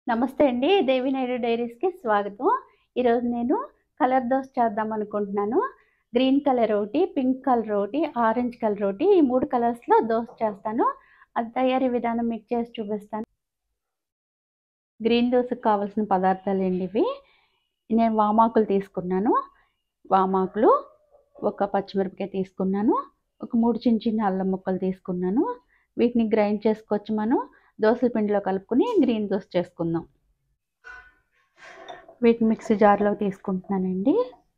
నమస్తే అండి దేవినాయుడు డైరీస్కి స్వాగతం ఈరోజు నేను కలర్ దోశ చేద్దాం అనుకుంటున్నాను గ్రీన్ కలర్ ఒకటి పింక్ కలర్ ఒకటి ఆరెంజ్ కలర్ ఒకటి ఈ మూడు కలర్స్లో దోశ చేస్తాను అది తయారీ విధానం మీకు చేసి చూపిస్తాను గ్రీన్ దోశకు కావాల్సిన పదార్థాలు అండి ఇవి నేను వామాకులు తీసుకున్నాను వామాకులు ఒక పచ్చిమిరపకాయ తీసుకున్నాను ఒక మూడు చిన్న చిన్న అల్లం ముక్కలు తీసుకున్నాను వీటిని గ్రైండ్ చేసుకోవచ్చు మనం దోశల పిండిలో కలుపుకొని గ్రీన్ దోశ చేసుకుందాం వీటిని మిక్సీ జార్లో తీసుకుంటున్నానండి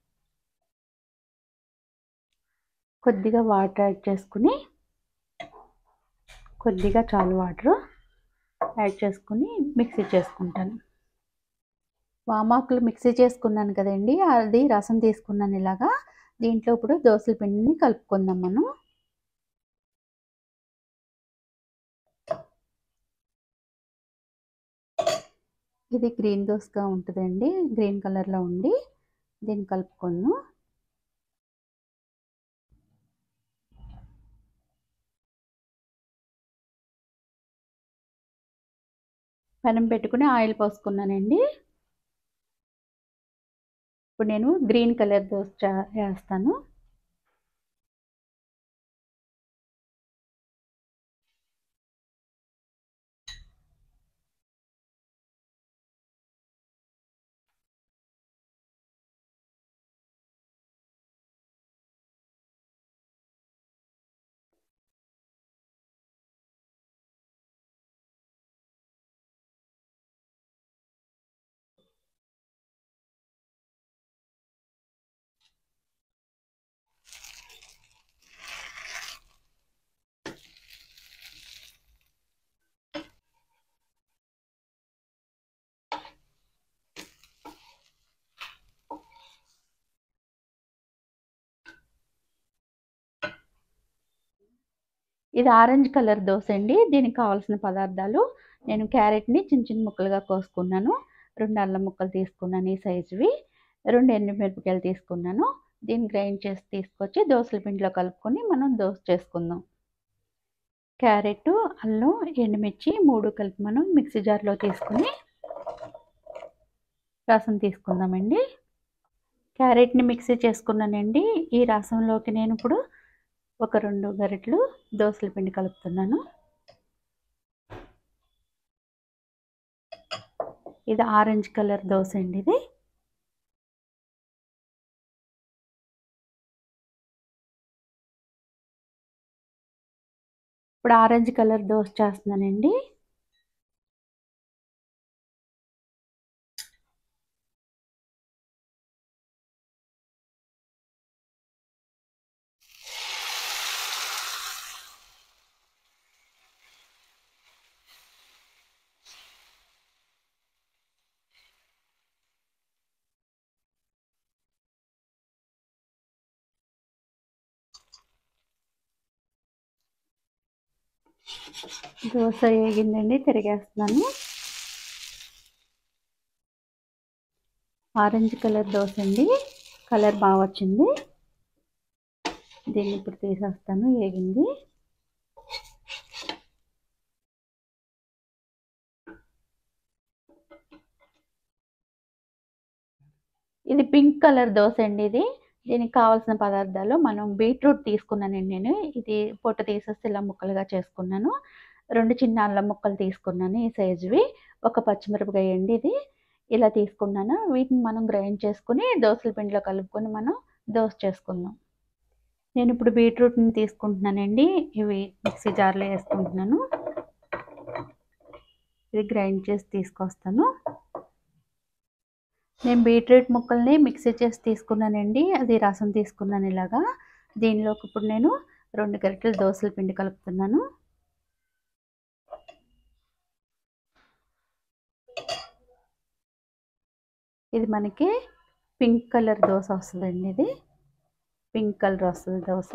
కొద్దిగా వాటర్ యాడ్ చేసుకుని కొద్దిగా చాలు వాటర్ యాడ్ చేసుకుని మిక్సీ చేసుకుంటాను వామాకులు మిక్సీ చేసుకున్నాను కదండి అది రసం తీసుకున్నాను ఇలాగా దీంట్లో ఇప్పుడు దోశల పిండిని కలుపుకుందాం మనం ఇది గ్రీన్ దోసగా ఉంటుందండి గ్రీన్ కలర్లో ఉండి దీన్ని కలుపుకొను పెనం పెట్టుకుని ఆయిల్ పోసుకున్నానండి ఇప్పుడు నేను గ్రీన్ కలర్ దోశ వేస్తాను ఇది ఆరెంజ్ కలర్ దోశ అండి దీనికి కావాల్సిన పదార్థాలు నేను క్యారెట్ని చిన్న చిన్న ముక్కలుగా కోసుకున్నాను రెండు అల్లం ముక్కలు తీసుకున్నాను ఈ సైజువి రెండు ఎండుమిరపకాయలు తీసుకున్నాను దీన్ని గ్రైండ్ చేసి తీసుకొచ్చి దోశల పిండిలో కలుపుకొని మనం దోశ చేసుకుందాం క్యారెట్ అల్లం ఎండుమిర్చి మూడు కలిపి మనం మిక్సీ జార్లో తీసుకుని రసం తీసుకుందామండి క్యారెట్ని మిక్సీ చేసుకున్నానండి ఈ రసంలోకి నేను ఇప్పుడు ఒక రెండు గరిటెలు దోసల పిండి కలుపుతున్నాను ఇది ఆరెంజ్ కలర్ దోశ అండి ఇది ఇప్పుడు ఆరెంజ్ కలర్ దోశ చేస్తున్నానండి దోశ వేగిందండి తిరిగేస్తున్నాను ఆరెంజ్ కలర్ దోశ అండి కలర్ బాగా వచ్చింది దీన్ని ఇప్పుడు తీసేస్తాను వేగింది ఇది పింక్ కలర్ దోశ అండి ఇది దీనికి కావాల్సిన పదార్థాలు మనం బీట్రూట్ తీసుకున్నానండి నేను ఇది పొట్ట తీసేసి ఇలా ముక్కలుగా చేసుకున్నాను రెండు చిన్న అల్లం ముక్కలు తీసుకున్నాను ఈ సైజువి ఒక పచ్చిమిరపకాయ అండి ఇది ఇలా తీసుకున్నాను వీటిని మనం గ్రైండ్ చేసుకుని దోశల పిండిలో కలుపుకొని మనం దోశ చేసుకుందాం నేను ఇప్పుడు బీట్రూట్ని తీసుకుంటున్నానండి ఇవి మిక్సీ జార్లో వేసుకుంటున్నాను ఇది గ్రైండ్ చేసి తీసుకొస్తాను నేను బీట్రూట్ ముక్కల్ని మిక్సీ చేసి తీసుకున్నానండి అది రసం తీసుకున్నాను ఇలాగా దీనిలోకి ఇప్పుడు నేను రెండు గరిటెలు దోశల పిండి కలుపుతున్నాను ఇది మనకి పింక్ కలర్ దోశ వస్తుందండి ఇది పింక్ కలర్ వస్తుంది దోశ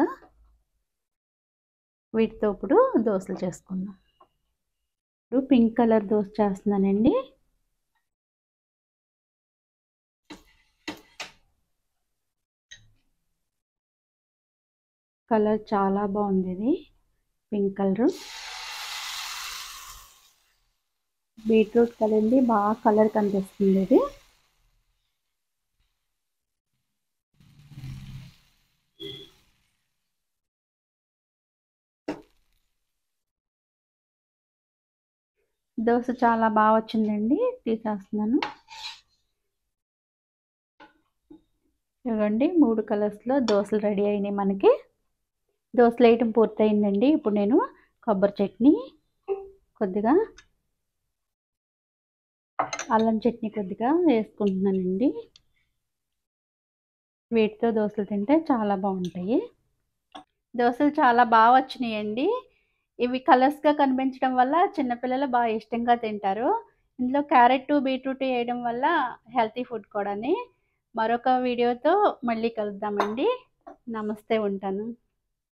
వీటితో ఇప్పుడు దోశలు చేసుకుందాం ఇప్పుడు పింక్ కలర్ దోశ చేస్తున్నానండి కలర్ చాలా బాగుంది ఇది పింక్ కలర్ బీట్రూట్ కదండి బాగా కలర్ కనిపిస్తుంది ఇది దోశ చాలా బాగా వచ్చిందండి తీసేస్తున్నాను ఇవ్వండి మూడు కలర్స్లో దోశలు రెడీ అయినాయి మనకి దోశలు వేయటం పూర్తయిందండి ఇప్పుడు నేను కొబ్బరి చట్నీ కొద్దిగా అల్లం చట్నీ కొద్దిగా వేసుకుంటున్నానండి వీటితో దోశలు తింటే చాలా బాగుంటాయి దోశలు చాలా బాగా వచ్చినాయండి ఇవి కలర్స్గా కనిపించడం వల్ల చిన్నపిల్లలు బాగా ఇష్టంగా తింటారు ఇందులో క్యారెట్ బీట్రూట్ వేయడం వల్ల హెల్తీ ఫుడ్ కూడాని మరొక వీడియోతో మళ్ళీ కలుద్దామండి నమస్తే ఉంటాను